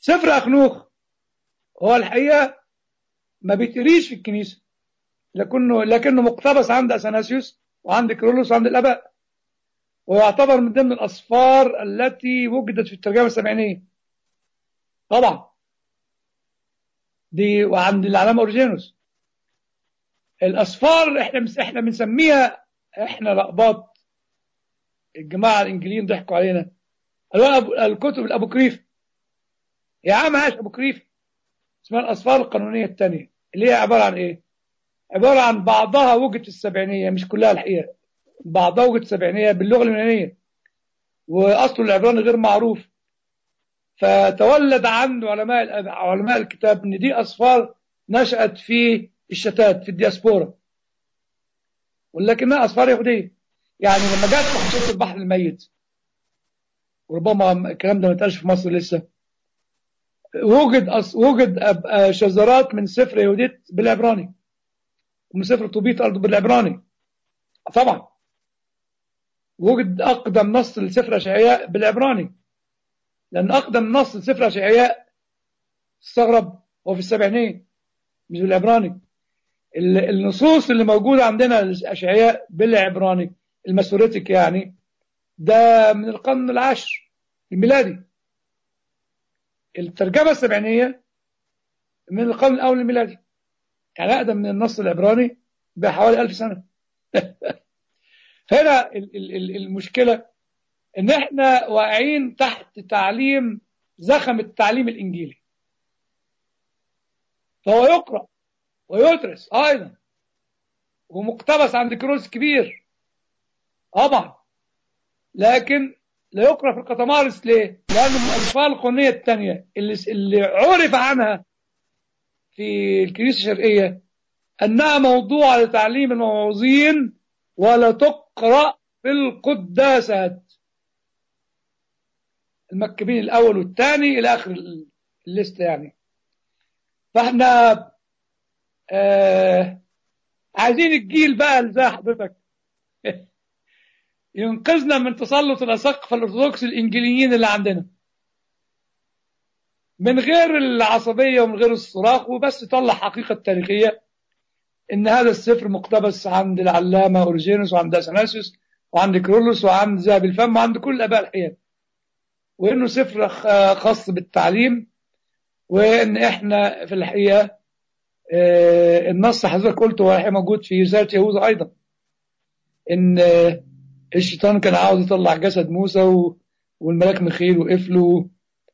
سفر أخنوخ هو الحقيقة ما بيتقريش في الكنيسة لكنه لكنه مقتبس عند أثناسيوس وعند كرولوس وعند الآباء ويعتبر من ضمن الأسفار التي وجدت في الترجمة السبعينية طبعا دي وعند العلامة أورجينوس الأسفار احنا احنا بنسميها احنا لقبات الجماعة الإنجليين ضحكوا علينا قالوا الكتب الأبوكريف يا عم هاش أبوكريف اسمها الأسفار القانونية الثانية اللي هي عبارة عن إيه؟ عبارة عن بعضها وجد في السبعينية مش كلها الحقيقة بعضها وجد في السبعينية باللغة اليونانية وأصله العبراني غير معروف فتولد عنه علماء علماء الكتاب ان دي اصفار نشأت في الشتات في الدياسبورا ولكنها اصفار يهوديه يعني لما جت في خصوص البحر الميت وربما الكلام ده ما اتقالش في مصر لسه وجد أص... وجد أب... شذرات من سفر يهوديت بالعبراني ومن سفر طوبيت ارض بالعبراني طبعا وجد اقدم نص لسفر اشعياء بالعبراني لأن أقدم نص لسفر أشعياء استغرب هو في السبعينية مش بالعبراني النصوص اللي موجودة عندنا الأشعياء بالعبراني المسوريتك يعني ده من القرن العاشر الميلادي الترجمة السبعينية من القرن الأول الميلادي يعني أقدم من النص العبراني بحوالي ألف سنة هنا المشكلة ان احنا واقعين تحت تعليم زخم التعليم الانجيلي فهو يقرا ويدرس ايضا ومقتبس عند كروس كبير طبعا لكن لا يقرا في القطمارس ليه؟ لانه من الاطفال القرنيه الثانيه اللي اللي عرف عنها في الكنيسه الشرقيه انها موضوع لتعليم الموعوظين ولا تقرا في القداسات المكبين الاول والثاني الى اخر الليسته يعني فاحنا آه عايزين الجيل بقى اللي زي حضرتك ينقذنا من تسلط الاساقفه الارثوذكس الانجيليين اللي عندنا من غير العصبيه ومن غير الصراخ وبس يطلع حقيقه تاريخيه ان هذا السفر مقتبس عند العلامه اورجينوس وعند اثناسيوس وعند كرولوس وعند ذهب الفم وعند كل اباء الحياه وانه سفر خاص بالتعليم وان احنا في الحقيقه النص حضرتك قلته هو موجود في رساله يهوذا ايضا ان الشيطان كان عاوز يطلع جسد موسى والملاك ميخيل وقف له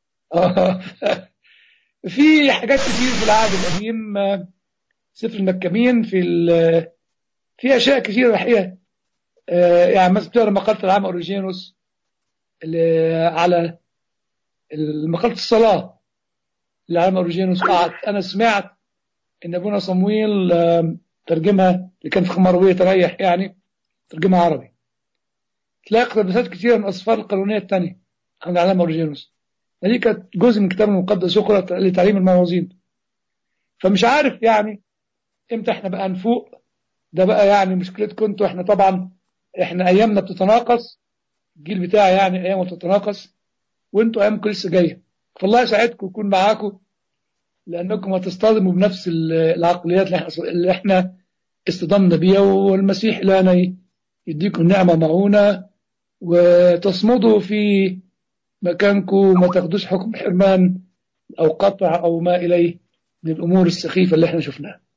في حاجات كتير في العهد القديم سفر المكامين في في اشياء كتير الحقيقه يعني مثلا بتقرا مقاله العام اوريجينوس على مقالة الصلاة اللي على أوريجينوس قعد أنا سمعت إن أبونا صمويل ترجمها اللي كان في خمروية تريح يعني ترجمها عربي تلاقي اقتباسات كثيرة من الأسفار القانونية الثانية عن العلامة أوريجينوس دي كانت جزء من كتاب المقدس يقرأ لتعليم الموازين فمش عارف يعني امتى احنا بقى نفوق ده بقى يعني مشكلتكم انتوا احنا طبعا احنا ايامنا بتتناقص الجيل بتاعي يعني ايامه بتتناقص وانتوا ايامكم لسه جايه فالله يساعدكم ويكون معاكم لانكم هتصطدموا بنفس العقليات اللي احنا اللي احنا اصطدمنا بيها والمسيح لنا يديكم نعمه معونه وتصمدوا في مكانكم وما تاخدوش حكم حرمان او قطع او ما اليه من الامور السخيفه اللي احنا شفناها